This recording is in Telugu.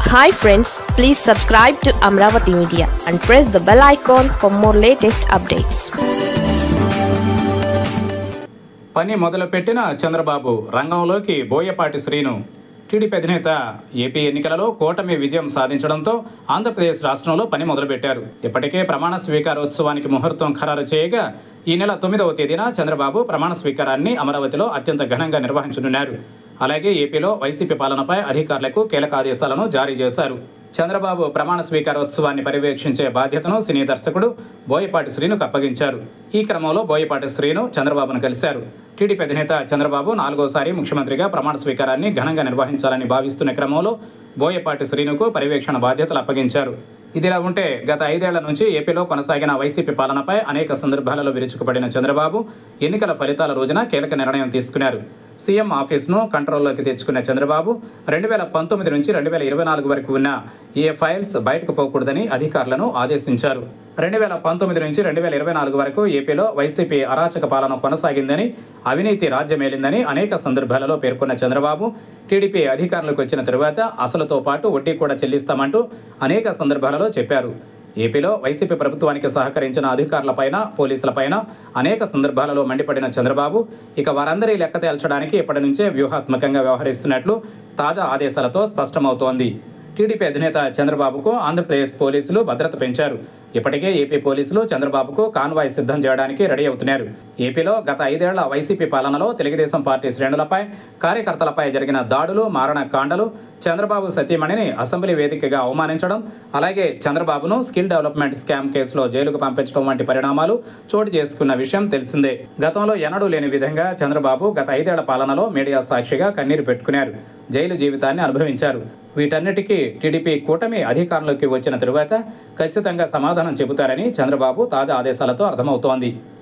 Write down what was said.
hi friends please subscribe to Amaravati media and press the bell icon for more latest updates పని మొదలుపెట్టిన చంద్రబాబు రంగంలోకి బోయపాటి శ్రీను టీడీపీ అధినేత ఏపీ ఎన్నికలలో కూటమి విజయం సాధించడంతో ఆంధ్రప్రదేశ్ రాష్ట్రంలో పని మొదలుపెట్టారు ఇప్పటికే ప్రమాణ స్వీకారోత్సవానికి ముహూర్తం ఖరారు చేయగా ఈ నెల తొమ్మిదవ తేదీన చంద్రబాబు ప్రమాణ స్వీకారాన్ని అమరావతిలో అత్యంత ఘనంగా నిర్వహించనున్నారు అలాగే ఏపీలో వైసీపీ పాలనపై అధికారులకు కీలక ఆదేశాలను జారీ చేశారు చంద్రబాబు ప్రమాణ స్వీకారోత్సవాన్ని పర్యవేక్షించే బాధ్యతను సినీ దర్శకుడు బోయపాటి శ్రీనుకు అప్పగించారు ఈ క్రమంలో బోయపాటి శ్రీను చంద్రబాబును కలిశారు టీడీపీ అధినేత చంద్రబాబు నాలుగోసారి ముఖ్యమంత్రిగా ప్రమాణ స్వీకారాన్ని ఘనంగా నిర్వహించాలని భావిస్తున్న క్రమంలో బోయపాటి శ్రీనుకు పర్యవేక్షణ బాధ్యతలు అప్పగించారు ఇదిలా ఉంటే గత ఐదేళ్ల నుంచి ఏపీలో కొనసాగిన వైసీపీ పాలనపై అనేక సందర్భాలలో విరుచుకుపడిన చంద్రబాబు ఎన్నికల ఫలితాల రోజున కీలక నిర్ణయం తీసుకున్నారు సీఎం ఆఫీస్ను కంట్రోల్లోకి తెచ్చుకున్న చంద్రబాబు రెండు వేల పంతొమ్మిది నుంచి రెండు వేల ఇరవై నాలుగు వరకు ఉన్న ఏ ఫైల్స్ బయటకు పోకూడదని అధికారులను ఆదేశించారు రెండు వేల పంతొమ్మిది నుంచి రెండు వేల ఇరవై నాలుగు వరకు ఏపీలో వైసీపీ అరాచక పాలన కొనసాగిందని అవినీతి రాజ్యమేలిందని అనేక సందర్భాలలో పేర్కొన్న చంద్రబాబు టీడీపీ అధికారులకు వచ్చిన తరువాత అసలుతో పాటు వడ్డీ కూడా చెల్లిస్తామంటూ అనేక సందర్భాలలో చెప్పారు ఏపీలో వైసీపీ ప్రభుత్వానికి సహకరించిన అధికారులపైన పోలీసులపైన అనేక సందర్భాలలో మండిపడిన చంద్రబాబు ఇక వారందరి లెక్క తేల్చడానికి ఇప్పటి నుంచే వ్యూహాత్మకంగా వ్యవహరిస్తున్నట్లు తాజా ఆదేశాలతో స్పష్టమవుతోంది టీడీపీ అధినేత చంద్రబాబుకు ఆంధ్రప్రదేశ్ పోలీసులు భద్రత పెంచారు ఇప్పటికే ఏపీ పోలీసులు చంద్రబాబుకు కాన్వాయ్ సిద్ధం చేయడానికి రెడీ అవుతున్నారు ఏపీలో గత ఐదేళ్ల వైసీపీ పాలనలో తెలుగుదేశం పార్టీ శ్రేణులపై కార్యకర్తలపై జరిగిన దాడులు మారణ కాండలు చంద్రబాబు సతీమణిని అసెంబ్లీ వేదికగా అవమానించడం అలాగే చంద్రబాబును స్కిల్ డెవలప్మెంట్ స్కామ్ కేసులో జైలుకు పంపించడం వంటి పరిణామాలు చోటు చేసుకున్న విషయం తెలిసిందే గతంలో ఎన్నడూ లేని విధంగా చంద్రబాబు గత ఐదేళ్ల పాలనలో మీడియా సాక్షిగా కన్నీరు పెట్టుకున్నారు జైలు జీవితాన్ని అనుభవించారు వీటన్నిటికీ టీడీపీ కూటమి అధికారంలోకి వచ్చిన తరువాత ఖచ్చితంగా సమాధానం చెబుతారని చంద్రబాబు తాజా ఆదేశాలతో అర్థమవుతోంది